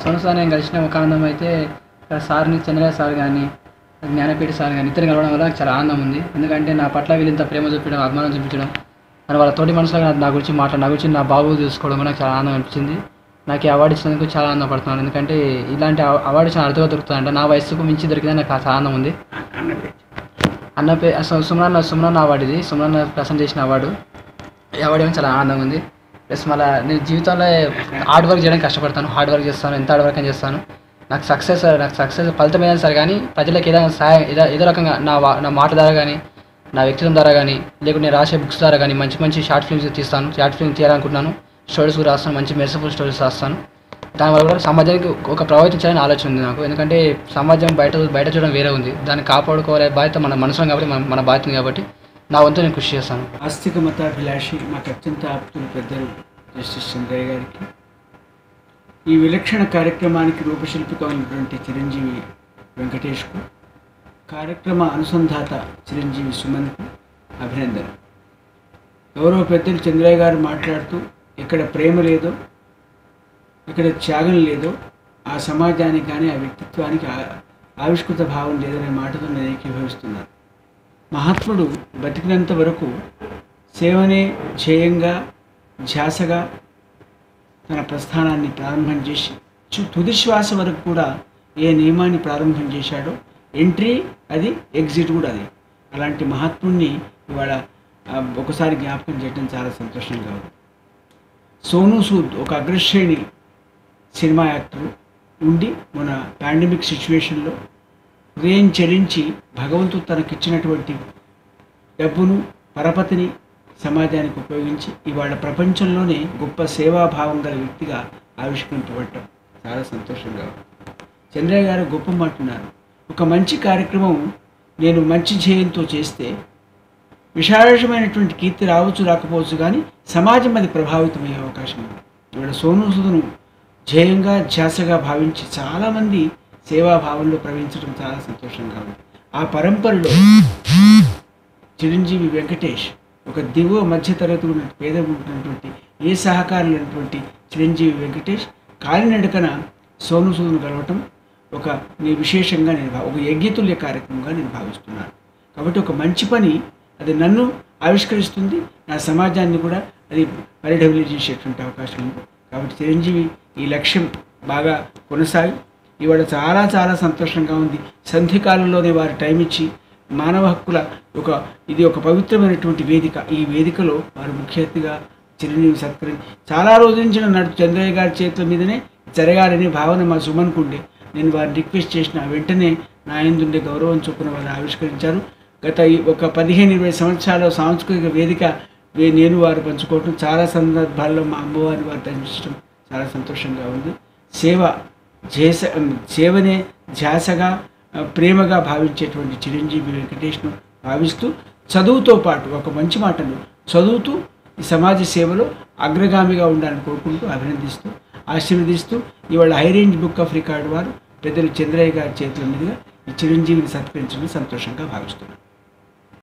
Sonu sir నేను కలిసిన ఒక ఆనందం అయితే ఇక్కడ సార్ని చంద్రయ్య సార్ కానీ జ్ఞానపీఠ సార్ కానీ ఇద్దరు కలవడం వల్ల నాకు చాలా ఆనందం ఉంది ఎందుకంటే నా పట్ల వీళ్ళంత ప్రేమ చూపించడం అభిమానం చూపించడం మరి వాళ్ళ తోటి మనుషులుగా నా గురించి మాట్లాడి నా గురించి నా బాబు చూసుకోవడం కూడా నాకు చాలా ఆనందం అనిపించింది నాకు ఈ అవార్డు ఇచ్చినందుకు చాలా ఆనందపడుతున్నాను ఎందుకంటే ఇలాంటి అవ- అవార్డు చాలా అరుదుగా దొరుకుతుందంట నా వయసుకు మించి దొరికిందని నాకు చాలా ఆనందం ఉంది అన్న పేరు అన్న పే అసలు సుమరన్న సుమరన్న అవార్డు ఇది సుమరన్న ప్రజెంట్ చేసిన అవార్డు ఈ అవార్డు ఏమో చాలా ఆనందంగా ఉంది ప్లస్ మళ్ళీ నేను జీవితంలో హార్డ్ వర్క్ చేయడానికి కష్టపడతాను హార్డ్ వర్క్ చేస్తాను ఎంత హార్డ్ వర్క్ అని చేస్తాను నాకు సక్సెస్ నాకు సక్సెస్ ఫలితం ఏదైనా సరే కానీ ప్రజలకు ఏదైనా సహాయం ఏదో ఏదో రకంగా నా వా- నా మాట ద్వారా కానీ నా వ్యక్తిత్వం ద్వారా కానీ లేకుంటే నేను రాసే బుక్స్ ద్వారా కానీ మంచి మంచి షార్ట్ ఫిల్మ్స్ తీస్తాను షార్ట్ ఫిల్మ్ తీయాలనుకుంటున్నాను స్టోరీస్ కూడా రాస్తాను మంచి మెర్సిఫుల్ స్టోరీస్ రాస్తాను దానివల్ల కూడా సమాజానికి ఒక ప్రభావితం చేయాలని ఆలోచన ఉంది నాకు ఎందుకంటే సమాజం బయట బయట చూడడం వేరే ఉంది దాన్ని కాపాడుకోవాలే బాధ్యత మన మనసులో కాబట్టి మన మన బాధ్యత కాబట్టి నా వంతు నేను కృషి చేస్తాను ఆస్తిక మతాభిలాషి మాకు అత్యంత ఆప్తులు పెద్దలు జస్టిస్ చంద్రయ్య గారికి ఈ విలక్షణ కార్యక్రమానికి రూపశిల్పిగా ఉన్నటువంటి చిరంజీవి వెంకటేష్కు కార్యక్రమ అనుసంధాత చిరంజీవి సుమన్కు అభినందన గౌరవ పెద్దలు చంద్రయ్య గారు మాట్లాడుతూ ఇక్కడ ప్రేమ లేదో ఇక్కడ త్యాగం లేదో ఆ సమాజానికి కానీ ఆ వ్యక్తిత్వానికి ఆ- ఆవిష్కృత భావం లేదనే మాటతో నేను ఏకీభవిస్తున్నాను మహాత్ముడు బతికినంత వరకు సేవనే ధ్యేయంగా ధ్యాసగా తన ప్రస్థానాన్ని ప్రారంభం చేసి చు- తుది శ్వాస వరకు కూడా ఏ నియమాన్ని ప్రారంభం చేశాడో ఎంట్రీ అది ఎగ్జిట్ కూడా అది అలాంటి మహాత్ముడిని ఇవాళ ఆ, ఒకసారి జ్ఞాపకం చేయడం చాలా సంతోషంగా ఉంది సోనూ సూద్ ఒక అగ్రశ్రేణి సినిమా యాక్టర్ ఉండి మన పాండమిక్ సిచ్యువేషన్లో హృదయం చెలించి భగవంతుడు తనకిచ్చినటువంటి డబ్బును పరపతిని సమాజానికి ఉపయోగించి ఇవాళ ప్రపంచంలోనే గొప్ప సేవాభావం గల వ్యక్తిగా ఆవిష్కరింపబడటం చాలా సంతోషంగా ఉంది చంద్రయ్య గారు గొప్ప మాట్లాడారు ఒక మంచి కార్యక్రమం నేను మంచి ధ్యేయంతో చేస్తే విశాలమైనటువంటి కీర్తి రావచ్చు రాకపోవచ్చు కానీ సమాజం అది ప్రభావితమయ్యే అవకాశం ఉంది ఇవాళ సోనుసుదును ధ్యేయంగా ధ్యాసగా భావించి చాలామంది సేవాభావంలో ప్రవహించడం చాలా సంతోషంగా ఉంది ఆ పరంపరలో చిరంజీవి వెంకటేష్ ఒక దిగువ మధ్యతరగతి ఉన్న పేద ఉన్నటువంటి ఏ సహకారం లేనటువంటి చిరంజీవి వెంకటేష్ కాలినడకన సోను సూదును కలవటం ఒక నీ విశేషంగా నేను భా- ఒక యజ్ఞతుల్య కార్యక్రమంగా నేను భావిస్తున్నాను కాబట్టి ఒక మంచి పని అది నన్ను ఆవిష్కరిస్తుంది నా సమాజాన్ని కూడా అది పరిడవిలి చేసేటువంటి అవకాశం ఉంది కాబట్టి చిరంజీవి ఈ లక్ష్యం బాగా కొనసాగి ఇవాళ చాలా చాలా సంతోషంగా ఉంది సంధికాలంలోనే వారు టైం ఇచ్చి మానవ హక్కుల ఒక ఇది ఒక పవిత్రమైనటువంటి వేదిక ఈ వేదికలో వారు ముఖ్య అతిథిగా చిరంజీవి సత్కరి చాలా రోజుల నుంచి నన్ను చంద్రయ్య గారి చేతుల మీదనే జరగాలనే భావన మా సుమన్కు ఉండే నేను వారిని రిక్వెస్ట్ చేసిన వెంటనే నా ఎందుండే గౌరవం చొప్పున వారు ఆవిష్కరించారు గత ఈ ఒక పదిహేను ఇరవై సంవత్సరాల సాంస్కృతిక వేదిక వే- నేను వారు పంచుకోవటం చాలా సందర్భాల్లో మా అమ్మవారిని వారు దర్శించడం చాలా సంతోషంగా ఉంది సేవ చేస సేవనే ధ్యాసగా ఆ, ప్రేమగా భావించేటువంటి చిరంజీవి వెంకటేష్ను భావిస్తూ చదువుతో పాటు ఒక మంచి మాటలు చదువుతూ ఈ సమాజ సేవలో అగ్రగామిగా ఉండాలని కోరుకుంటూ అభినందిస్తూ ఆశీర్వదిస్తూ ఇవాళ high range book of record వారు పెద్దలు చంద్రయ్య గారి చేతుల మీదుగా ఈ చిరంజీవిని సత్కరించడం సంతోషంగా భావిస్తున్నాను